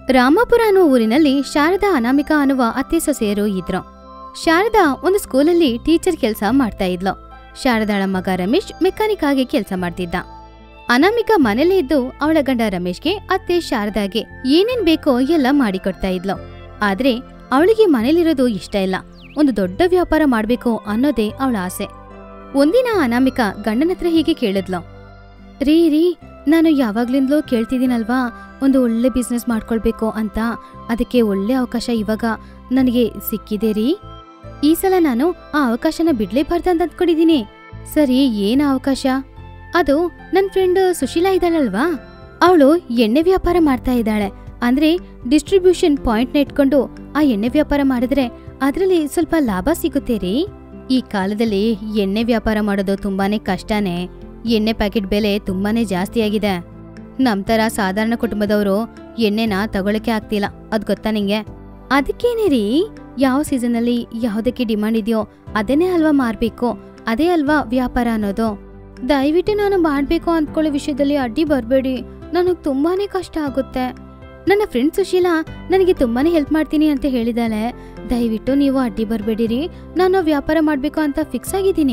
ರಾಮಾಪುರ ಅನ್ನೋ ಊರಿನಲ್ಲಿ ಶಾರದಾ ಅನಾಮಿಕಾ ಅನ್ನುವ ಅತ್ತೆ ಸೊಸೆಯರು ಇದ್ರು ಶಾರದಾ ಒಂದು ಸ್ಕೂಲಲ್ಲಿ ಟೀಚರ್ ಕೆಲಸ ಮಾಡ್ತಾ ಇದ್ಲು ಶಾರದಾಳ ಮಗ ರಮೇಶ್ ಮೆಕ್ಯಾನಿಕ್ ಆಗಿ ಕೆಲಸ ಮಾಡ್ತಿದ್ದ ಅನಾಮಿಕಾ ಮನೇಲೇ ಇದ್ದು ಅವಳ ಗಂಡ ರಮೇಶ್ಗೆ ಅತ್ತೆ ಶಾರದಾಗೆ ಏನೇನ್ ಬೇಕೋ ಎಲ್ಲ ಮಾಡಿಕೊಡ್ತಾ ಇದ್ಲು ಆದ್ರೆ ಅವಳಿಗೆ ಮನೇಲಿರೋದು ಇಷ್ಟ ಇಲ್ಲ ಒಂದು ದೊಡ್ಡ ವ್ಯಾಪಾರ ಮಾಡ್ಬೇಕು ಅನ್ನೋದೇ ಅವಳ ಆಸೆ ಒಂದಿನ ಅನಾಮಿಕಾ ಗಂಡನ ಹತ್ರ ಹೀಗೆ ಕೇಳಿದ್ಲು ರೀ ರೀ ನಾನು ಯಾವಾಗ್ಲಿಂದಲೂ ಕೇಳ್ತಿದ್ದೀನಲ್ವಾ ಒಂದು ಒಳ್ಳೆ ಬಿಸ್ನೆಸ್ ಮಾಡ್ಕೊಳ್ಬೇಕು ಅಂತ ಅದಕ್ಕೆ ಒಳ್ಳೆ ಅವಕಾಶ ಇವಾಗ ನನಗೆ ಸಿಕ್ಕಿದೆ ರೀ ಈ ಸಲ ನಾನು ಆ ಅವಕಾಶನ ಬಿಡ್ಲೇಬಾರ್ದು ಅಂತ ಅಂದ್ಕೊಂಡಿದ್ದೀನಿ ಸರಿ ಏನ ಅವಕಾಶ ಅದು ನನ್ನ ಫ್ರೆಂಡ್ ಸುಶೀಲಾ ಇದ್ದಾಳಲ್ವಾ ಅವಳು ಎಣ್ಣೆ ವ್ಯಾಪಾರ ಮಾಡ್ತಾ ಇದ್ದಾಳೆ ಅಂದ್ರೆ ಡಿಸ್ಟ್ರಿಬ್ಯೂಷನ್ ಪಾಯಿಂಟ್ನ ಇಟ್ಕೊಂಡು ಆ ಎಣ್ಣೆ ವ್ಯಾಪಾರ ಮಾಡಿದ್ರೆ ಅದರಲ್ಲಿ ಸ್ವಲ್ಪ ಲಾಭ ಸಿಗುತ್ತೆ ರೀ ಈ ಕಾಲದಲ್ಲಿ ಎಣ್ಣೆ ವ್ಯಾಪಾರ ಮಾಡೋದು ತುಂಬಾನೇ ಕಷ್ಟನೇ ಎಣ್ಣೆ ಪ್ಯಾಕೆಟ್ ಬೆಲೆ ತುಂಬಾನೇ ಜಾಸ್ತಿ ಆಗಿದೆ ನಮ್ ತರ ಸಾಧಾರಣ ಕುಟುಂಬದವರು ಎಣ್ಣೆನ ತಗೊಳಕ್ಕೆ ಆಗ್ತಿಲ್ಲ ಅದ್ ಗೊತ್ತಾ ನಿಂಗೆ ಅದಕ್ಕೇನೆ ರೀ ಯಾವ ಸೀಸನಲ್ಲಿ ಯಾವುದಕ್ಕೆ ಡಿಮಾಂಡ್ ಇದೆಯೋ ಅದನ್ನೇ ಅಲ್ವಾ ಮಾರ್ಬೇಕು ಅದೇ ಅಲ್ವಾ ವ್ಯಾಪಾರ ಅನ್ನೋದು ದಯವಿಟ್ಟು ನಾನು ಮಾಡ್ಬೇಕು ಅಂದ್ಕೊಳ್ಳೋ ವಿಷಯದಲ್ಲಿ ಅಡ್ಡಿ ಬರಬೇಡಿ ನನಗೆ ತುಂಬಾನೇ ಕಷ್ಟ ಆಗುತ್ತೆ ನನ್ನ ಫ್ರೆಂಡ್ ಸುಶೀಲಾ ನನಗೆ ತುಂಬಾನೇ ಹೆಲ್ಪ್ ಮಾಡ್ತೀನಿ ಅಂತ ಹೇಳಿದಾಳೆ ದಯವಿಟ್ಟು ನೀವು ಅಡ್ಡಿ ಬರಬೇಡಿರಿ ನಾನು ವ್ಯಾಪಾರ ಮಾಡ್ಬೇಕು ಅಂತ ಫಿಕ್ಸ್ ಆಗಿದ್ದೀನಿ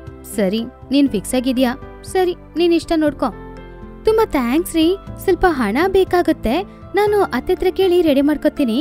ಸರಿ ನೀನ್ ಫಿಕ್ಸ್ ಆಗಿದ್ಯಾ ಸರಿ ನೀನ್ ಇಷ್ಟ ನೋಡ್ಕೊ ತುಂಬಾ ಥ್ಯಾಂಕ್ಸ್ ರೀ ಸ್ವಲ್ಪ ಹಣ ಬೇಕಾಗುತ್ತೆ ನಾನು ಅತ್ತೆತ್ರ ಕೇಳಿ ರೆಡಿ ಮಾಡ್ಕೊತೀನಿ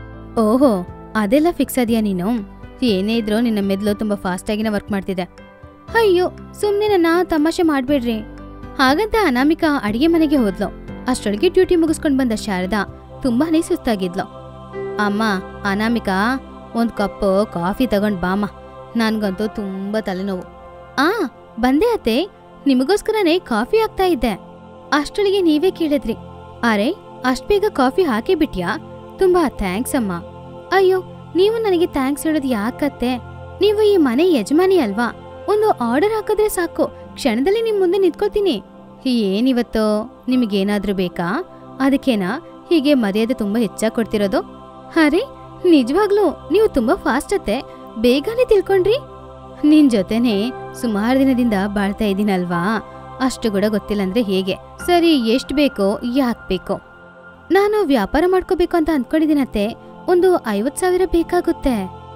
ಓಹೋ ಅದೆಲ್ಲ ಫಿಕ್ಸ್ ಅದೆಯಾ ನೀನು ಏನೇ ಇದ್ರೂ ನಿನ್ನ ಮೆದ್ಲು ತುಂಬಾ ಫಾಸ್ಟ್ ಆಗಿನ ವರ್ಕ್ ಮಾಡ್ತಿದೆ ಅಯ್ಯೋ ಸುಮ್ನೆ ನನ್ನ ತಮಾಷೆ ಮಾಡ್ಬೇಡ್ರಿ ಹಾಗಂತ ಅನಾಮಿಕಾ ಅಡಿಗೆ ಮನೆಗೆ ಹೋದ್ಲು ಅಷ್ಟೊಳಗೆ ಡ್ಯೂಟಿ ಮುಗಿಸ್ಕೊಂಡ್ ಬಂದ ಶಾರದಾ ತುಂಬಾನೇ ಸುಸ್ತಾಗಿದ್ಲು ಅಮ್ಮ ಅನಾಮಿಕಾ ಒಂದ್ ಕಪ್ ಕಾಫಿ ತಗೊಂಡ್ ಬಾಮ ನನ್ಗಂತೂ ತುಂಬಾ ತಲೆನೋವು ಆ ಬಂದೆ ಅತ್ತೆ ನಿಮಗೋಸ್ಕರನೇ ಕಾಫಿ ಆಗ್ತಾ ಇದ್ದೆ ಅಷ್ಟೊಳಗೆ ನೀವೇ ಕೇಳಿದ್ರಿ ಅರೆ ಅಷ್ಟ್ ಬೇಗ ಕಾಫಿ ಹಾಕಿ ಬಿಟ್ಯಾ ತುಂಬಾ ಥ್ಯಾಂಕ್ಸ್ ಅಮ್ಮ ಅಯ್ಯೋ ನೀವು ನನಗೆ ಥ್ಯಾಂಕ್ಸ್ ಹೇಳೋದು ಯಾಕತ್ತೆ ನೀವು ಈ ಮನೆ ಯಜಮಾನಿ ಅಲ್ವಾ ಒಂದು ಆರ್ಡರ್ ಹಾಕಿದ್ರೆ ಸಾಕು ಕ್ಷಣದಲ್ಲಿ ನಿಮ್ ಮುಂದೆ ನಿಂತ್ಕೊಳ್ತೀನಿ ಏನಿವತ್ತು ನಿಮಗೇನಾದ್ರೂ ಬೇಕಾ ಅದಕ್ಕೇನಾ ಹೀಗೆ ಮರ್ಯಾದೆ ತುಂಬಾ ಹೆಚ್ಚಾಗಿ ಕೊಡ್ತಿರೋದು ಅರೆ ನಿಜವಾಗ್ಲೂ ನೀವು ತುಂಬಾ ಫಾಸ್ಟ್ ಅತ್ತೆ ಬೇಗನೆ ತಿಳ್ಕೊಂಡ್ರಿ ನಿನ್ ಜೊತೆನೆ ಸುಮಾರು ದಿನದಿಂದ ಬಾಳ್ತಾ ಇದ್ದೀನಲ್ವಾ ಅಷ್ಟು ಕೂಡ ಗೊತ್ತಿಲ್ಲ ಅಂದ್ರೆ ಹೇಗೆ ಸರಿ ಎಷ್ಟ್ ಬೇಕೋ ಯಾಕ್ ಬೇಕೋ ನಾನು ವ್ಯಾಪಾರ ಮಾಡ್ಕೋಬೇಕು ಅಂತ ಅನ್ಕೊಂಡಿದ್ದೀನತ್ತೆ ಒಂದು ಐವತ್ ಸಾವಿರ ಬೇಕಾಗುತ್ತೆ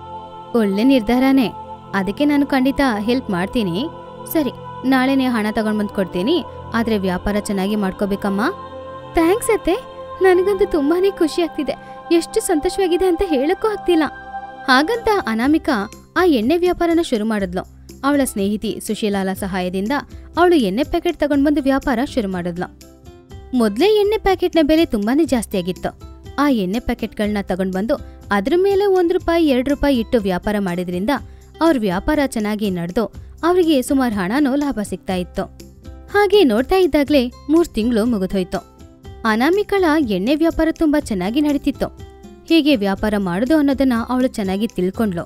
ಒಳ್ಳೆ ನಿರ್ಧಾರನೇ ಅದಕ್ಕೆ ನಾನು ಖಂಡಿತ ಹೆಲ್ಪ್ ಮಾಡ್ತೀನಿ ಸರಿ ನಾಳೆನೇ ಹಣ ತಗೊಂಡ್ ಬಂದ್ ಕೊಡ್ತೀನಿ ಆದ್ರೆ ವ್ಯಾಪಾರ ಚೆನ್ನಾಗಿ ಮಾಡ್ಕೋಬೇಕಮ್ಮ ಥ್ಯಾಂಕ್ಸ್ ಅತ್ತೆ ನನಗಂತೂ ತುಂಬಾನೇ ಖುಷಿ ಆಗ್ತಿದೆ ಎಷ್ಟು ಸಂತೋಷವಾಗಿದೆ ಅಂತ ಹೇಳಕ್ಕೂ ಆಗ್ತಿಲ್ಲ ಹಾಗಂತ ಅನಾಮಿಕಾ ಆ ಎಣ್ಣೆ ವ್ಯಾಪಾರನ ಶುರು ಮಾಡಿದ್ಲು ಅವಳ ಸ್ನೇಹಿತಿ ಸುಶೀಲಾಲ ಸಹಾಯದಿಂದ ಅವಳು ಎಣ್ಣೆ ಪ್ಯಾಕೆಟ್ ತಗೊಂಡ್ ಬಂದು ವ್ಯಾಪಾರ ಶುರು ಮಾಡಿದ್ಲು ಮೊದ್ಲೇ ಎಣ್ಣೆ ಪ್ಯಾಕೆಟ್ನ ಬೆಲೆ ತುಂಬಾನೇ ಜಾಸ್ತಿ ಆಗಿತ್ತು ಆ ಎಣ್ಣೆ ಪ್ಯಾಕೆಟ್ಗಳನ್ನ ತಗೊಂಡ್ ಬಂದು ಅದ್ರ ಮೇಲೆ ಒಂದ್ ರೂಪಾಯಿ ಎರಡ್ ರೂಪಾಯಿ ಇಟ್ಟು ವ್ಯಾಪಾರ ಮಾಡಿದ್ರಿಂದ ಅವ್ರ ವ್ಯಾಪಾರ ಚೆನ್ನಾಗಿ ನಡೆದು ಅವರಿಗೆ ಸುಮಾರು ಹಣನೂ ಲಾಭ ಸಿಗ್ತಾ ಇತ್ತು ಹಾಗೆ ನೋಡ್ತಾ ಇದ್ದಾಗ್ಲೇ ಮೂರ್ ತಿಂಗಳು ಮುಗಿದೋಯ್ತು ಅನಾಮಿಕಳ ಎಣ್ಣೆ ವ್ಯಾಪಾರ ತುಂಬಾ ಚೆನ್ನಾಗಿ ನಡೀತಿತ್ತು ಹೇಗೆ ವ್ಯಾಪಾರ ಮಾಡೋದು ಅನ್ನೋದನ್ನ ಅವಳು ಚೆನ್ನಾಗಿ ತಿಳ್ಕೊಂಡ್ಲು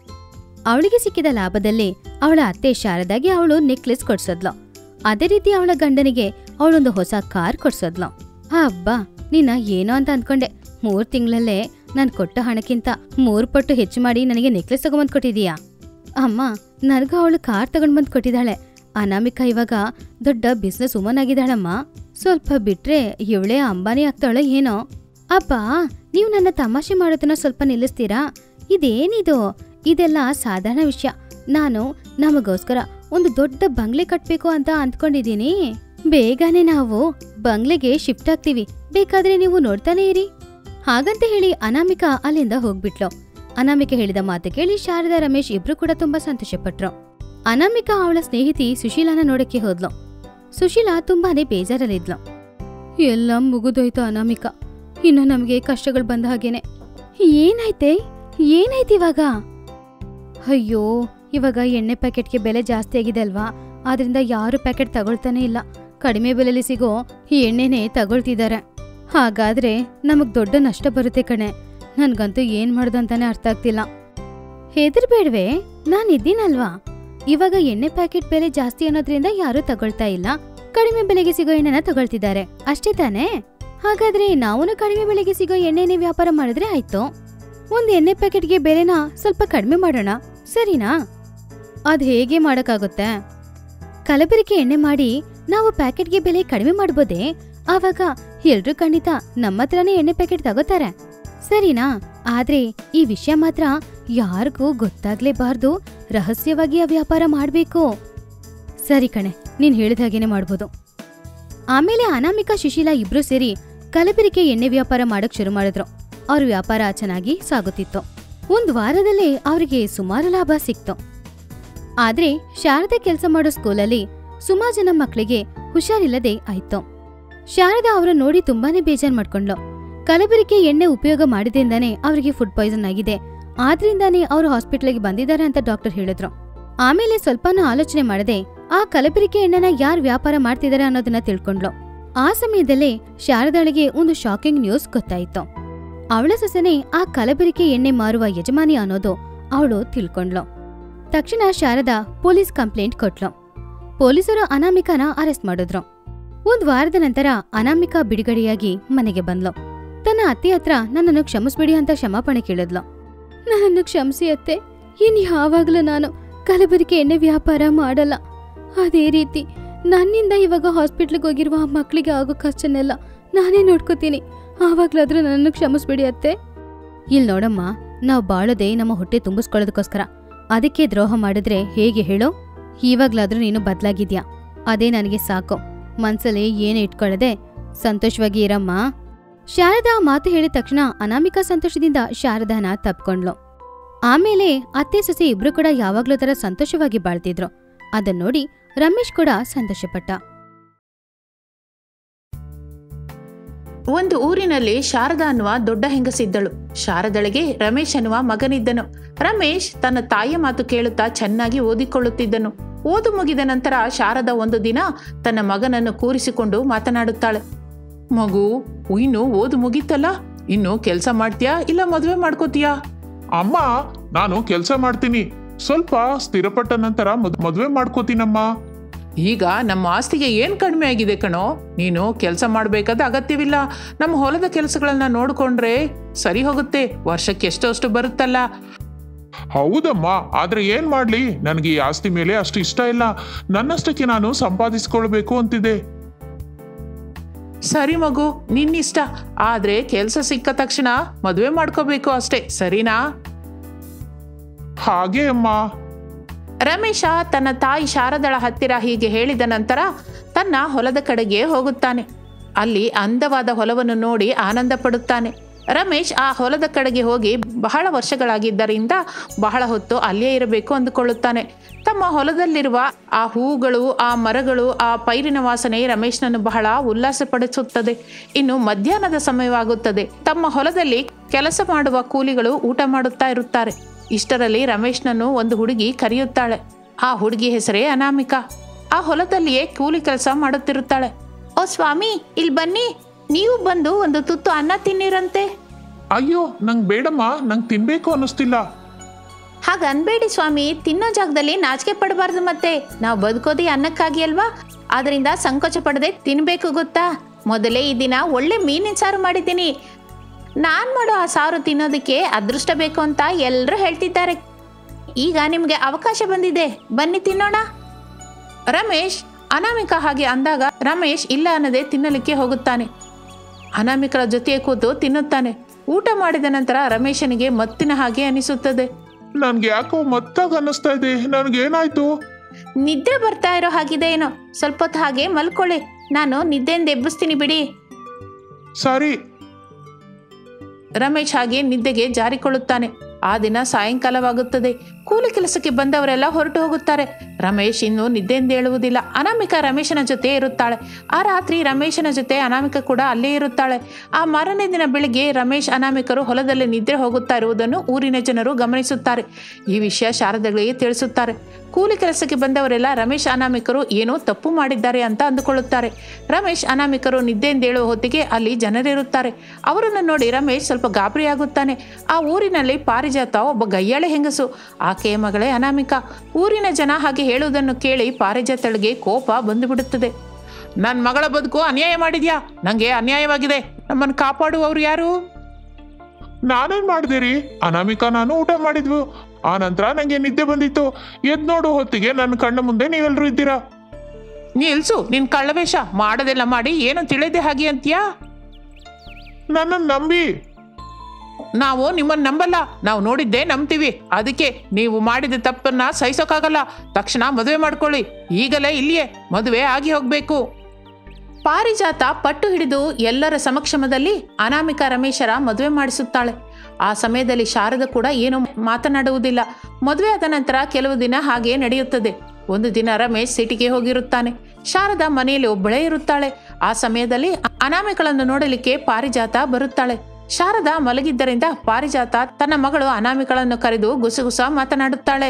ಅವಳಿಗೆ ಸಿಕ್ಕಿದ ಲಾಭದಲ್ಲಿ ಅವಳ ಅತ್ತೆ ಶಾರದಾಗೆ ಅವಳು ನೆಕ್ಲೆಸ್ ಕೊಡ್ಸದ್ಲು ಅದೇ ರೀತಿ ಅವಳ ಗಂಡನಿಗೆ ಅವಳೊಂದು ಹೊಸ ಕಾರ್ ಕೊಡ್ಸದ್ಲು ಹಬ್ಬಾ ನಿನ್ನ ಏನೋ ಅಂತ ಅಂದ್ಕೊಂಡೆ ಮೂರ್ ತಿಂಗಳಲ್ಲೇ ನಾನ್ ಕೊಟ್ಟ ಹಣಕ್ಕಿಂತ ಮೂರ್ ಪಟ್ಟು ಹೆಚ್ಚು ಮಾಡಿ ನನಗೆ ನೆಕ್ಲೆಸ್ ತಗೊಂಬಂದ್ ಕೊಟ್ಟಿದೀಯಾ ಅಮ್ಮ ನನಗ ಅವಳು ಕಾರ್ ತಗೊಂಡ್ ಬಂದ್ ಕೊಟ್ಟಿದ್ದಾಳೆ ಅನಾಮಿಕಾ ಇವಾಗ ದೊಡ್ಡ ಬಿಸ್ನೆಸ್ ವುಮನ್ ಆಗಿದ್ದಾಳಮ್ಮ ಸ್ವಲ್ಪ ಬಿಟ್ರೆ ಇವಳೇ ಅಂಬಾನಿ ಆಗ್ತಾಳೋ ಏನೋ ಅಪ್ಪ ನೀವು ನನ್ನ ತಮಾಷೆ ಮಾಡೋದನ್ನ ಸ್ವಲ್ಪ ನಿಲ್ಲಿಸ್ತೀರಾ ಇದೇನಿದು ಇದೆಲ್ಲ ಸಾಧಾರಣ ವಿಷಯ ನಾನು ನಮಗೋಸ್ಕರ ಒಂದು ದೊಡ್ಡ ಬಂಗ್ಲೆ ಕಟ್ಬೇಕು ಅಂತ ಅಂದ್ಕೊಂಡಿದೀನಿ ಬೇಗನೆ ನಾವು ಬಂಗ್ಲೆಗೆ ಶಿಫ್ಟ್ ಆಗ್ತೀವಿ ಬೇಕಾದ್ರೆ ನೀವು ನೋಡ್ತಾನೆ ಇರಿ ಹಾಗಂತ ಹೇಳಿ ಅನಾಮಿಕಾ ಅಲ್ಲಿಂದ ಹೋಗ್ಬಿಟ್ಲು ಅನಾಮಿಕಾ ಹೇಳಿದ ಮಾತು ಕೇಳಿ ಶಾರದಾ ರಮೇಶ್ ಇಬ್ರು ಕೂಡ ತುಂಬಾ ಸಂತೋಷಪಟ್ರು ಅನಾಮಿಕಾ ಅವಳ ಸ್ನೇಹಿತಿ ಸುಶೀಲಾನ ನೋಡಕ್ಕೆ ಹೋದ್ಲು ಸುಶೀಲಾ ತುಂಬಾನೇ ಬೇಜಾರಲ್ಲಿದ್ಲು ಎಲ್ಲ ಮುಗಿದೋಯ್ತು ಅನಾಮಿಕಾ ಇನ್ನು ನಮಗೆ ಕಷ್ಟಗಳು ಬಂದ ಹಾಗೇನೆ ಏನಾಯ್ತೆ ಏನಾಯ್ತು ಇವಾಗ ಅಯ್ಯೋ ಇವಾಗ ಎಣ್ಣೆ ಪ್ಯಾಕೆಟ್ಗೆ ಬೆಲೆ ಜಾಸ್ತಿ ಆಗಿದೆ ಅಲ್ವಾ ಆದ್ರಿಂದ ಯಾರು ಪ್ಯಾಕೆಟ್ ತಗೊಳ್ತಾನೆ ಇಲ್ಲ ಕಡಿಮೆ ಬೆಲೆಲಿ ಸಿಗೋ ಈ ಎಣ್ಣೆನೇ ತಗೊಳ್ತಿದ್ದಾರೆ ಹಾಗಾದ್ರೆ ನಮಗ್ ದೊಡ್ಡ ನಷ್ಟ ಬರುತ್ತೆ ಕಣೆ ನನ್ಗಂತೂ ಏನ್ ಮಾಡೋದು ಅಂತಾನೆ ಅರ್ಥ ಆಗ್ತಿಲ್ಲ ಹೆದರ್ಬೇಡ್ವೆ ನಾನ್ ಇದ್ದೀನಲ್ವಾ ಇವಾಗ ಎಣ್ಣೆ ಪ್ಯಾಕೆಟ್ ಬೆಲೆ ಜಾಸ್ತಿ ಅನ್ನೋದ್ರಿಂದ ಯಾರು ತಗೊಳ್ತಾ ಇಲ್ಲ ಕಡಿಮೆ ಬೆಲೆಗೆ ಸಿಗೋ ಎಣ್ಣೆನ ತಗೊಳ್ತಿದ್ದಾರೆ ಅಷ್ಟೇ ತಾನೇ ಹಾಗಾದ್ರೆ ನಾವು ಕಡಿಮೆ ಬೆಲೆಗೆ ಸಿಗೋ ಎಣ್ಣೆನೇ ವ್ಯಾಪಾರ ಮಾಡಿದ್ರೆ ಆಯ್ತು ಒಂದ್ ಎಣ್ಣೆ ಪ್ಯಾಕೆಟ್ಗೆ ಬೆಲೆನ ಸ್ವಲ್ಪ ಕಡಿಮೆ ಮಾಡೋಣ ಸರಿನಾ ಅದ್ ಹೇಗೆ ಮಾಡಕ್ಕಾಗುತ್ತೆ ಕಲಬೆರಕೆ ಎಣ್ಣೆ ಮಾಡಿ ನಾವು ಪ್ಯಾಕೆಟ್ಗೆ ಬೆಲೆ ಕಡಿಮೆ ಮಾಡ್ಬೋದೇ ಆವಾಗ ಎಲ್ರೂ ಖಂಡಿತ ನಮ್ಮ ಹತ್ರನೇ ಎಣ್ಣೆ ಪ್ಯಾಕೆಟ್ ತಗೋತಾರೆ ಸರಿನಾ ಆದ್ರೆ ಈ ವಿಷಯ ಮಾತ್ರ ಯಾರಿಗೂ ಗೊತ್ತಾಗ್ಲೇಬಾರ್ದು ರಹಸ್ಯವಾಗಿ ಆ ವ್ಯಾಪಾರ ಮಾಡ್ಬೇಕು ಸರಿ ಕಣೆ ನೀನ್ ಹೇಳಿದ ಹಾಗೇನೆ ಮಾಡ್ಬೋದು ಆಮೇಲೆ ಅನಾಮಿಕಾ ಸುಶೀಲಾ ಇಬ್ರು ಸೇರಿ ಕಲಬೆರಕೆ ಎಣ್ಣೆ ವ್ಯಾಪಾರ ಮಾಡಕ್ ಶುರು ಮಾಡಿದ್ರು ಅವ್ರ ವ್ಯಾಪಾರ ಚೆನ್ನಾಗಿ ಸಾಗುತ್ತಿತ್ತು ಒಂದ್ ವಾರದಲ್ಲೇ ಅವರಿಗೆ ಸುಮಾರು ಲಾಭ ಸಿಕ್ತು ಆದ್ರೆ ಶಾರದಾ ಕೆಲಸ ಮಾಡೋ ಸ್ಕೂಲಲ್ಲಿ ಸುಮಾರು ಜನ ಮಕ್ಕಳಿಗೆ ಹುಷಾರಿಲ್ಲದೆ ಆಯ್ತು ಶಾರದಾ ಅವರ ನೋಡಿ ತುಂಬಾನೇ ಬೇಜಾರ್ ಮಾಡ್ಕೊಂಡ್ಲು ಕಲಬೆರಕೆ ಎಣ್ಣೆ ಉಪಯೋಗ ಮಾಡಿದ್ರಿಂದಾನೇ ಅವರಿಗೆ ಫುಡ್ ಪಾಯ್ಸನ್ ಆಗಿದೆ ಆದ್ರಿಂದಾನೇ ಅವರು ಹಾಸ್ಪಿಟ್ಲಿಗೆ ಬಂದಿದ್ದಾರೆ ಅಂತ ಡಾಕ್ಟರ್ ಹೇಳಿದ್ರು ಆಮೇಲೆ ಸ್ವಲ್ಪನೂ ಆಲೋಚನೆ ಮಾಡದೆ ಆ ಕಲಬೆರಕೆ ಎಣ್ಣೆನ ಯಾರು ವ್ಯಾಪಾರ ಮಾಡ್ತಿದ್ದಾರೆ ಅನ್ನೋದನ್ನ ತಿಳ್ಕೊಂಡ್ಲು ಆ ಸಮಯದಲ್ಲೇ ಶಾರದಾಳಿಗೆ ಒಂದು ಶಾಕಿಂಗ್ ನ್ಯೂಸ್ ಗೊತ್ತಾಯಿತು ಅವಳ ಸೊಸೆನೆ ಆ ಕಲಬೆರಕೆ ಎಣ್ಣೆ ಮಾರುವ ಯಜಮಾನಿ ಅನ್ನೋದು ಅವಳು ತಿಳ್ಕೊಂಡ್ಲು ತಕ್ಷಣ ಶಾರದಾ ಪೊಲೀಸ್ ಕಂಪ್ಲೇಂಟ್ ಕೊಟ್ಲು ಪೊಲೀಸರು ಅನಾಮಿಕಾನ ಅರೆಸ್ಟ್ ಮಾಡಿದ್ರು ಒಂದ್ ವಾರದ ನಂತರ ಅನಾಮಿಕಾ ಬಿಡುಗಡೆಯಾಗಿ ಮನೆಗೆ ಬಂದ್ಲು ತನ್ನ ಅತ್ತೆ ಹತ್ರ ನನ್ನನ್ನು ಕ್ಷಮಿಸ್ಬಿಡಿ ಅಂತ ಕ್ಷಮಾಪಣೆ ಕೇಳಿದ್ಲು ನನ್ನನ್ನು ಕ್ಷಮಿಸಿ ಅತ್ತೆ ಇನ್ ಯಾವಾಗ್ಲೂ ನಾನು ಕಲಬೆರಕೆ ಎಣ್ಣೆ ವ್ಯಾಪಾರ ಮಾಡಲ್ಲ ಅದೇ ರೀತಿ ನನ್ನಿಂದ ಇವಾಗ ಹಾಸ್ಪಿಟ್ಲಿಗೆ ಹೋಗಿರುವ ಆ ಮಕ್ಕಳಿಗೆ ಆಗೋ ಖರ್ಚನ್ನೆಲ್ಲ ನಾನೇ ನೋಡ್ಕೋತೀನಿ ಆವಾಗ್ಲಾದ್ರೂ ನನ್ನನ್ನು ಕ್ಷಮಿಸ್ಬಿಡಿ ಅತ್ತೆ ಇಲ್ ನೋಡಮ್ಮ ನಾವು ಬಾಳೋದೇ ನಮ್ಮ ಹೊಟ್ಟೆ ತುಂಬಿಸ್ಕೊಳ್ಳೋದಕ್ಕೋಸ್ಕರ ಅದಕ್ಕೆ ದ್ರೋಹ ಮಾಡಿದ್ರೆ ಹೇಗೆ ಹೇಳೋ ಇವಾಗ್ಲಾದ್ರೂ ನೀನು ಬದ್ಲಾಗಿದ್ಯಾ ಅದೇ ನನಗೆ ಸಾಕು ಮನ್ಸಲ್ಲಿ ಏನು ಇಟ್ಕೊಳ್ಳದೆ ಸಂತೋಷವಾಗಿ ಇರಮ್ಮ ಶಾರದಾ ಆ ಮಾತು ಹೇಳಿದ ತಕ್ಷಣ ಅನಾಮಿಕಾ ಸಂತೋಷದಿಂದ ಶಾರದಾನ ತಪ್ಕೊಂಡ್ಲು ಆಮೇಲೆ ಅತ್ತೆ ಸೊಸೆ ಇಬ್ರು ಕೂಡ ಯಾವಾಗ್ಲೂ ತರ ಸಂತೋಷವಾಗಿ ಬಾಳ್ತಿದ್ರು ಅದನ್ನ ನೋಡಿ ರಮೇಶ್ ಕೂಡ ಸಂತೋಷಪಟ್ಟ ಒಂದು ಊರಿನಲ್ಲಿ ಶಾರದಾ ಅನ್ನುವ ದೊಡ್ಡ ಹೆಂಗಸಿದ್ದಳು ಶಾರದಳಿಗೆ ರಮೇಶ್ ಅನ್ನುವ ಮಗನಿದ್ದನು ರಮೇಶ್ ತನ್ನ ತಾಯಿಯ ಮಾತು ಕೇಳುತ್ತಾ ಚೆನ್ನಾಗಿ ಓದಿಕೊಳ್ಳುತ್ತಿದ್ದನು ಓದು ಮುಗಿದ ನಂತರ ಶಾರದಾ ಒಂದು ದಿನ ತನ್ನ ಮಗನನ್ನು ಕೂರಿಸಿಕೊಂಡು ಮಾತನಾಡುತ್ತಾಳೆ ಮಗು ಇನ್ನು ಓದು ಮುಗೀತಲ್ಲ ಇನ್ನು ಕೆಲಸ ಮಾಡ್ತೀಯಾ ಇಲ್ಲ ಮದುವೆ ಮಾಡ್ಕೋತೀಯಾ ಅಮ್ಮ ನಾನು ಕೆಲಸ ಮಾಡ್ತೀನಿ ಸ್ವಲ್ಪ ಸ್ಥಿರಪಟ್ಟ ನಂತರ ಮದ್ ಮದುವೆ ಮಾಡ್ಕೋತೀನಮ್ಮ ಈಗ ನಮ್ಮ ಆಸ್ತಿಗೆ ಏನು ಕಡಿಮೆ ಆಗಿದೆ ಕಣೋ ನೀನು ಕೆಲಸ ಮಾಡಬೇಕಾದ ಅಗತ್ಯವಿಲ್ಲ ನಮ್ಮ ಹೊಲದ ಕೆಲಸಗಳನ್ನ ನೋಡಿಕೊಂಡ್ರೆ ಸರಿ ಹೋಗುತ್ತೆ ವರ್ಷಕ್ಕೆ ಎಷ್ಟೋ ಅಷ್ಟು ಬರುತ್ತಲ್ಲ ಹೌದಮ್ಮ ಆದ್ರೆ ಏನ್ ಮಾಡ್ಲಿ ನನಗೆ ಈ ಆಸ್ತಿ ಮೇಲೆ ಅಷ್ಟು ಇಷ್ಟ ಇಲ್ಲ ನನ್ನಷ್ಟಕ್ಕೆ ನಾನು ಸಂಪಾದಿಸ್ಕೊಳ್ಬೇಕು ಅಂತಿದೆ ಸರಿ ಮಗು ನಿನ್ನಿಷ್ಟ ಆದ್ರೆ ಕೆಲಸ ಸಿಕ್ಕ ತಕ್ಷಣ ಮದುವೆ ಮಾಡ್ಕೋಬೇಕು ಅಷ್ಟೇ ಸರಿನಾ ಹಾಗೆ ಅಮ್ಮ ರಮೇಶ ತನ್ನ ತಾಯಿ ಶಾರದಳ ಹತ್ತಿರ ಹೀಗೆ ಹೇಳಿದ ನಂತರ ತನ್ನ ಹೊಲದ ಕಡೆಗೆ ಹೋಗುತ್ತಾನೆ ಅಲ್ಲಿ ಅಂದವಾದ ಹೊಲವನ್ನು ನೋಡಿ ಆನಂದ ಪಡುತ್ತಾನೆ ರಮೇಶ್ ಆ ಹೊಲದ ಕಡೆಗೆ ಹೋಗಿ ಬಹಳ ವರ್ಷಗಳಾಗಿದ್ದರಿಂದ ಬಹಳ ಹೊತ್ತು ಅಲ್ಲೇ ಇರಬೇಕು ಅಂದುಕೊಳ್ಳುತ್ತಾನೆ ತಮ್ಮ ಹೊಲದಲ್ಲಿರುವ ಆ ಹೂಗಳು ಆ ಮರಗಳು ಆ ಪೈರಿನ ವಾಸನೆ ರಮೇಶ್ನನ್ನು ಬಹಳ ಉಲ್ಲಾಸಪಡಿಸುತ್ತದೆ ಇನ್ನು ಮಧ್ಯಾಹ್ನದ ಸಮಯವಾಗುತ್ತದೆ ತಮ್ಮ ಹೊಲದಲ್ಲಿ ಕೆಲಸ ಮಾಡುವ ಕೂಲಿಗಳು ಊಟ ಮಾಡುತ್ತಾ ಇರುತ್ತಾರೆ ಇಷ್ಟರಲ್ಲಿ ರಮೇಶ್ನನ್ನು ಒಂದು ಹುಡುಗಿ ಕರೆಯುತ್ತಾಳೆ ಆ ಹುಡುಗಿ ಹೆಸರೇ ಅನಾಮಿಕಾ ಆ ಹೊಲದಲ್ಲಿಯೇ ಕೂಲಿ ಕೆಲಸ ಮಾಡುತ್ತಿರುತ್ತಾಳೆ ಓ ಸ್ವಾಮಿ ಇಲ್ಲಿ ಬನ್ನಿ ನೀವು ಬಂದು ಒಂದು ತುತ್ತು ಅನ್ನ ತಿನ್ನಿರಂತೆ ಅಯ್ಯೋ ನಂಗೆ ಬೇಡಮ್ಮ ನಂಗೆ ತಿನ್ಬೇಕು ಅನ್ನಿಸ್ತಿಲ್ಲ ಹಾಗ ಅನ್ಬೇಡಿ ಸ್ವಾಮಿ ತಿನ್ನೋ ಜಾಗದಲ್ಲಿ ನಾಚಿಕೆ ಪಡಬಾರ್ದು ಮತ್ತೆ ನಾವು ಬದುಕೋದೇ ಅನ್ನಕ್ಕಾಗಿ ಅಲ್ವಾ ಆದ್ರಿಂದ ಸಂಕೋಚ ಪಡದೆ ತಿನ್ಬೇಕು ಗೊತ್ತಾ ಮೊದಲೇ ಈ ದಿನ ಒಳ್ಳೆ ಮೀನಿನ ಸಾರು ಮಾಡಿದ್ದೀನಿ ನಾನ್ ಮಾಡೋ ಆ ಸಾರು ತಿನ್ನೋದಕ್ಕೆ ಅದೃಷ್ಟ ಬೇಕು ಅಂತ ಎಲ್ಲರೂ ಹೇಳ್ತಿದ್ದಾರೆ ಈಗ ನಿಮ್ಗೆ ಅವಕಾಶ ಬಂದಿದೆ ಬನ್ನಿ ತಿನ್ನೋಣ ರಮೇಶ್ ಅನಾಮಿಕಾ ಹಾಗೆ ಅಂದಾಗ ರಮೇಶ್ ಇಲ್ಲ ಅನ್ನದೆ ತಿನ್ನಲಿಕ್ಕೆ ಹೋಗುತ್ತಾನೆ ಅನಾಮಿಕಳ ಜೊತೆಗೆ ಕೂತು ತಿನ್ನುತ್ತಾನೆ ಊಟ ಮಾಡಿದ ನಂತರ ರಮೇಶನಿಗೆ ಮತ್ತಿನ ಹಾಗೆ ಅನಿಸುತ್ತದೆ ನನ್ಗೆ ಯಾಕೋ ಮತ್ತಾಗ ಅನ್ನಿಸ್ತಾ ಇದೆ ನನ್ಗೇನಾಯ್ತು ನಿದ್ದೆ ಬರ್ತಾ ಇರೋ ಹಾಗಿದೆ ಏನೋ ಸ್ವಲ್ಪ ಹೊತ್ತು ಹಾಗೆ ಮಲ್ಕೊಳ್ಳಿ ನಾನು ನಿದ್ದೆಯಿಂದ ಎಬ್ಬಿಸ್ತೀನಿ ಬಿಡಿ ಸರಿ ರಮೇಶ್ ಹಾಗೆ ನಿದ್ದೆಗೆ ಜಾರಿಕೊಳ್ಳುತ್ತಾನೆ ಆ ದಿನ ಸಾಯಂಕಾಲವಾಗುತ್ತದೆ ಕೂಲಿ ಕೆಲಸಕ್ಕೆ ಬಂದವರೆಲ್ಲ ಹೊರಟು ಹೋಗುತ್ತಾರೆ ರಮೇಶ್ ಇನ್ನು ನಿದ್ದೆಯಿಂದ ಹೇಳುವುದಿಲ್ಲ ಅನಾಮಿಕಾ ರಮೇಶನ ಜೊತೆ ಇರುತ್ತಾಳೆ ಆ ರಾತ್ರಿ ರಮೇಶನ ಜೊತೆ ಅನಾಮಿಕ ಕೂಡ ಅಲ್ಲೇ ಇರುತ್ತಾಳೆ ಆ ಮಾರನೇ ದಿನ ಬೆಳಿಗ್ಗೆ ರಮೇಶ್ ಅನಾಮಿಕರು ಹೊಲದಲ್ಲಿ ನಿದ್ರೆ ಹೋಗುತ್ತಾ ಇರುವುದನ್ನು ಊರಿನ ಜನರು ಗಮನಿಸುತ್ತಾರೆ ಈ ವಿಷಯ ಶಾರದಗಳಿಗೆ ತಿಳಿಸುತ್ತಾರೆ ಕೂಲಿ ಕೆಲಸಕ್ಕೆ ಬಂದವರೆಲ್ಲ ರಮೇಶ್ ಅನಾಮಿಕರು ಏನೋ ತಪ್ಪು ಮಾಡಿದ್ದಾರೆ ಅಂತ ಅಂದುಕೊಳ್ಳುತ್ತಾರೆ ರಮೇಶ್ ಅನಾಮಿಕರು ನಿದ್ದೆಯಿಂದ ಹೇಳುವ ಹೊತ್ತಿಗೆ ಅಲ್ಲಿ ಜನರಿರುತ್ತಾರೆ ಅವರನ್ನು ನೋಡಿ ರಮೇಶ್ ಸ್ವಲ್ಪ ಗಾಬರಿಯಾಗುತ್ತಾನೆ ಆ ಊರಿನಲ್ಲಿ ಪಾರಿಜಾತ ಒಬ್ಬ ಗಯ್ಯಾಳೆ ಹೆಂಗಸು ಆಕೆಯ ಮಗಳೇ ಅನಾಮಿಕಾ ಊರಿನ ಜನ ಹಾಗೆ ಹೇಳುವುದನ್ನು ಕೇಳಿ ಪಾರಿಜಾತಳಿಗೆ ಕೋಪ ಬಂದುಬಿಡುತ್ತದೆ ನನ್ನ ಮಗಳ ಬದುಕು ಅನ್ಯಾಯ ಮಾಡಿದ್ಯಾ ನನಗೆ ಅನ್ಯಾಯವಾಗಿದೆ ನಮ್ಮನ್ನು ಕಾಪಾಡುವವರು ಯಾರು ನಾನೇನ್ ಮಾಡಿದೆ ರೀ ಅನಾಮಿಕಾ ನಾನು ಊಟ ಮಾಡಿದ್ವು ಆ ನಂತರ ನಂಗೆ ನಿದ್ದೆ ಬಂದಿತ್ತು ಎದ್ ನೋಡೋ ಹೊತ್ತಿಗೆ ನನ್ನ ಕಣ್ಣ ಮುಂದೆ ನೀವೆಲ್ಲರೂ ಇದ್ದೀರಾ ನಿಲ್ಸು ನಿನ್ ಕಳ್ಳವೇಷ ಮಾಡೋದೆಲ್ಲ ಮಾಡಿ ಏನು ತಿಳಿದೆ ಹಾಗೆ ಅಂತೀಯಾ ನನ್ನನ್ನು ನಂಬಿ ನಾವು ನಿಮ್ಮನ್ನ ನಂಬಲ್ಲ ನಾವು ನೋಡಿದ್ದೇ ನಂಬ್ತೀವಿ ಅದಕ್ಕೆ ನೀವು ಮಾಡಿದ ತಪ್ಪನ್ನ ಸಹಿಸೋಕ್ಕಾಗಲ್ಲ ತಕ್ಷಣ ಮದುವೆ ಮಾಡ್ಕೊಳ್ಳಿ ಈಗಲೇ ಇಲ್ಲಿಯೇ ಮದುವೆ ಆಗಿ ಹೋಗ್ಬೇಕು ಪಾರಿಜಾತ ಪಟ್ಟು ಹಿಡಿದು ಎಲ್ಲರ ಸಮಕ್ಷಮದಲ್ಲಿ ಅನಾಮಿಕ ರಮೇಶರ ಮದುವೆ ಮಾಡಿಸುತ್ತಾಳೆ ಆ ಸಮಯದಲ್ಲಿ ಶಾರದ ಕೂಡ ಏನು ಮಾತನಾಡುವುದಿಲ್ಲ ಮದುವೆ ಆದ ನಂತರ ಕೆಲವು ದಿನ ಹಾಗೆ ನಡೆಯುತ್ತದೆ ಒಂದು ದಿನ ರಮೇಶ್ ಸಿಟಿಗೆ ಹೋಗಿರುತ್ತಾನೆ ಶಾರದಾ ಮನೆಯಲ್ಲಿ ಒಬ್ಬಳೇ ಇರುತ್ತಾಳೆ ಆ ಸಮಯದಲ್ಲಿ ಅನಾಮಿಕಳನ್ನು ನೋಡಲಿಕ್ಕೆ ಪಾರಿಜಾತ ಬರುತ್ತಾಳೆ ಶಾರದಾ ಮಲಗಿದ್ದರಿಂದ ಪಾರಿಜಾತ ತನ್ನ ಮಗಳು ಅನಾಮಿಕಳನ್ನು ಕರೆದು ಗುಸಗುಸ ಮಾತನಾಡುತ್ತಾಳೆ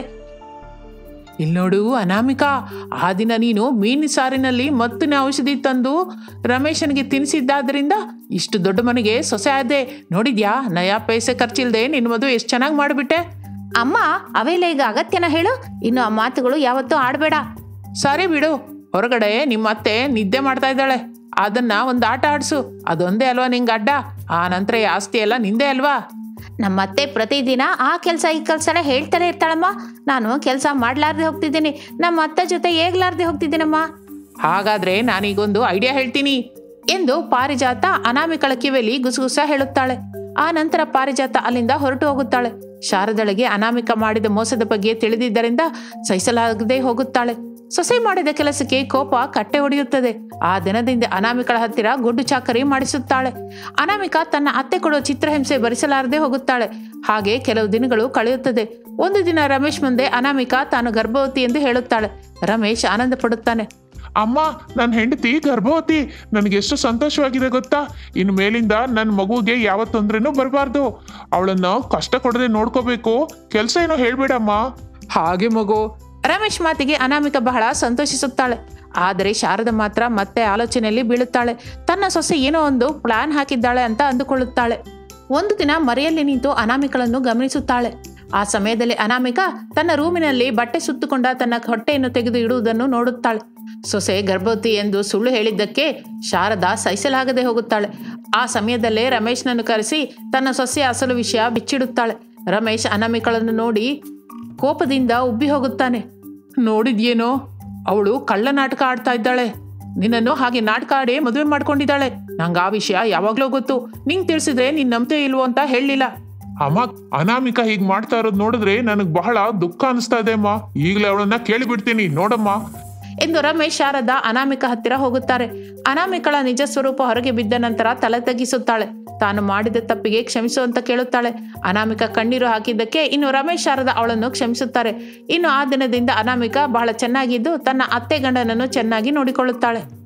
ಇಲ್ನೋಡು ಅನಾಮಿಕಾ ಆ ದಿನ ನೀನು ಮೀನು ಸಾರಿನಲ್ಲಿ ಮತ್ತಿನ ಔಷಧಿ ತಂದು ರಮೇಶನಿಗೆ ತಿನ್ನಿಸಿದ್ದಾದ್ರಿಂದ ಇಷ್ಟು ದೊಡ್ಡ ಮನೆಗೆ ಸೊಸೆ ಆದೆ ನೋಡಿದ್ಯಾ ನಯಾ ಪೈಸೆ ಖರ್ಚಿಲ್ದೆ ನಿನ್ನ ಮದುವೆ ಎಷ್ಟು ಚೆನ್ನಾಗಿ ಮಾಡಿಬಿಟ್ಟೆ ಅಮ್ಮ ಅವೆಲ್ಲ ಈಗ ಅಗತ್ಯನ ಹೇಳು ಇನ್ನು ಆ ಮಾತುಗಳು ಯಾವತ್ತೂ ಆಡಬೇಡ ಸರಿ ಬಿಡು ಹೊರಗಡೆ ನಿಮ್ಮ ಅತ್ತೆ ನಿದ್ದೆ ಮಾಡ್ತಾ ಇದ್ದಾಳೆ ಅದನ್ನ ಒಂದು ಆಟ ಆಡಿಸು ಅದೊಂದೇ ಅಲ್ವಾ ನಿಂಗೆ ಅಡ್ಡ ಆ ನಂತರ ಈ ಆಸ್ತಿ ಎಲ್ಲ ನಿಂದೆ ಅಲ್ವಾ ನಮ್ಮತ್ತೆ ಪ್ರತಿದಿನ ಆ ಕೆಲಸ ಈ ಕೆಲಸ ಎಲ್ಲ ಹೇಳ್ತಾನೆ ಇರ್ತಾಳಮ್ಮ ನಾನು ಕೆಲಸ ಮಾಡ್ಲಾರ್ದೆ ಹೋಗ್ತಿದ್ದೀನಿ ನಮ್ಮ ಅತ್ತೆ ಜೊತೆ ಹೇಗ್ಲಾರ್ದೆ ಹೋಗ್ತಿದ್ದೀನಮ್ಮ ಹಾಗಾದ್ರೆ ನಾನೀಗೊಂದು ಐಡಿಯಾ ಹೇಳ್ತೀನಿ ಎಂದು ಪಾರಿಜಾತ ಅನಾಮಿಕಳ ಕಿವಿಯಲ್ಲಿ ಗುಸುಗುಸ ಹೇಳುತ್ತಾಳೆ ಆ ನಂತರ ಪಾರಿಜಾತ ಅಲ್ಲಿಂದ ಹೊರಟು ಹೋಗುತ್ತಾಳೆ ಶಾರದಳಿಗೆ ಅನಾಮಿಕ ಮಾಡಿದ ಮೋಸದ ಬಗ್ಗೆ ತಿಳಿದಿದ್ದರಿಂದ ಸಹಿಸಲಾಗದೆ ಹೋಗುತ್ತಾಳೆ ಸೊಸೆ ಮಾಡಿದ ಕೆಲಸಕ್ಕೆ ಕೋಪ ಕಟ್ಟೆ ಹೊಡೆಯುತ್ತದೆ ಆ ದಿನದಿಂದ ಅನಾಮಿಕಳ ಹತ್ತಿರ ಗುಡ್ಡು ಚಾಕರಿ ಮಾಡಿಸುತ್ತಾಳೆ ಅನಾಮಿಕ ತನ್ನ ಅತ್ತೆ ಕೊಡುವ ಚಿತ್ರಹಿಂಸೆ ಭರಿಸಲಾರದೆ ಹೋಗುತ್ತಾಳೆ ಹಾಗೆ ಕೆಲವು ದಿನಗಳು ಕಳೆಯುತ್ತದೆ ಒಂದು ದಿನ ರಮೇಶ್ ಮುಂದೆ ಅನಾಮಿಕ ತಾನು ಗರ್ಭವತಿ ಎಂದು ಹೇಳುತ್ತಾಳೆ ರಮೇಶ್ ಆನಂದ ಪಡುತ್ತಾನೆ ಅಮ್ಮ ನನ್ನ ಹೆಂಡತಿ ಗರ್ಭವತಿ ನನಗೆ ಎಷ್ಟು ಸಂತೋಷವಾಗಿದೆ ಗೊತ್ತಾ ಇನ್ನು ಮೇಲಿಂದ ನನ್ನ ಮಗುಗೆ ಯಾವ ತೊಂದರೆನೂ ಬರಬಾರ್ದು ಅವಳನ್ನ ಕಷ್ಟ ಕೊಡದೆ ನೋಡ್ಕೋಬೇಕು ಕೆಲಸ ಏನೋ ಹೇಳ್ಬೇಡಮ್ಮ ಹಾಗೆ ಮಗು ರಮೇಶ್ ಮಾತಿಗೆ ಅನಾಮಿಕ ಬಹಳ ಸಂತೋಷಿಸುತ್ತಾಳೆ ಆದರೆ ಶಾರದ ಮಾತ್ರ ಮತ್ತೆ ಆಲೋಚನೆಯಲ್ಲಿ ಬೀಳುತ್ತಾಳೆ ತನ್ನ ಸೊಸೆ ಏನೋ ಒಂದು ಪ್ಲಾನ್ ಹಾಕಿದ್ದಾಳೆ ಅಂತ ಅಂದುಕೊಳ್ಳುತ್ತಾಳೆ ಒಂದು ದಿನ ಮರೆಯಲ್ಲಿ ನಿಂತು ಅನಾಮಿಕಳನ್ನು ಗಮನಿಸುತ್ತಾಳೆ ಆ ಸಮಯದಲ್ಲಿ ಅನಾಮಿಕ ತನ್ನ ರೂಮಿನಲ್ಲಿ ಬಟ್ಟೆ ಸುತ್ತುಕೊಂಡ ತನ್ನ ಹೊಟ್ಟೆಯನ್ನು ತೆಗೆದು ಇಡುವುದನ್ನು ನೋಡುತ್ತಾಳೆ ಸೊಸೆ ಗರ್ಭವತಿ ಎಂದು ಸುಳ್ಳು ಹೇಳಿದ್ದಕ್ಕೆ ಶಾರದಾ ಸಹಿಸಲಾಗದೆ ಹೋಗುತ್ತಾಳೆ ಆ ಸಮಯದಲ್ಲೇ ರಮೇಶ್ನನ್ನು ಕರೆಸಿ ತನ್ನ ಸೊಸೆಯ ಅಸಲು ವಿಷಯ ಬಿಚ್ಚಿಡುತ್ತಾಳೆ ರಮೇಶ್ ಅನಾಮಿಕಳನ್ನು ನೋಡಿ ಕೋಪದಿಂದ ಉಬ್ಬಿ ಹೋಗುತ್ತಾನೆ ನೋಡಿದ್ಯೇನೋ ಅವಳು ಕಳ್ಳ ನಾಟಕ ಆಡ್ತಾ ಇದ್ದಾಳೆ ನಿನ್ನನ್ನು ಹಾಗೆ ನಾಟಕ ಆಡಿ ಮದುವೆ ಮಾಡ್ಕೊಂಡಿದ್ದಾಳೆ ನಂಗೆ ಆ ವಿಷಯ ಯಾವಾಗಲೂ ಗೊತ್ತು ನಿಂಗೆ ತಿಳಿಸಿದ್ರೆ ನೀನ್ ನಂಬ್ತೇ ಇಲ್ವೋ ಅಂತ ಹೇಳಲಿಲ್ಲ ಅಮ್ಮ ಅನಾಮಿಕ ಹೀಗ್ ಮಾಡ್ತಾ ಇರೋದು ನೋಡಿದ್ರೆ ನನಗೆ ಬಹಳ ದುಃಖ ಅನಿಸ್ತಾ ಇದೆ ಅಮ್ಮ ಈಗಲೇ ಅವಳನ್ನ ಕೇಳಿಬಿಡ್ತೀನಿ ನೋಡಮ್ಮ ಎಂದು ರಮೇಶ್ ಶಾರದಾ ಅನಾಮಿಕ ಹತ್ತಿರ ಹೋಗುತ್ತಾರೆ ಅನಾಮಿಕಳ ನಿಜ ಸ್ವರೂಪ ಹೊರಗೆ ಬಿದ್ದ ನಂತರ ತಲೆ ತಗ್ಗಿಸುತ್ತಾಳೆ ತಾನು ಮಾಡಿದ ತಪ್ಪಿಗೆ ಕ್ಷಮಿಸು ಅಂತ ಕೇಳುತ್ತಾಳೆ ಅನಾಮಿಕ ಕಣ್ಣೀರು ಹಾಕಿದ್ದಕ್ಕೆ ಇನ್ನು ರಮೇಶ್ ಶಾರದಾ ಅವಳನ್ನು ಕ್ಷಮಿಸುತ್ತಾರೆ ಇನ್ನು ಆ ದಿನದಿಂದ ಅನಾಮಿಕ ಬಹಳ ಚೆನ್ನಾಗಿದ್ದು ತನ್ನ ಅತ್ತೆ ಗಂಡನನ್ನು ಚೆನ್ನಾಗಿ ನೋಡಿಕೊಳ್ಳುತ್ತಾಳೆ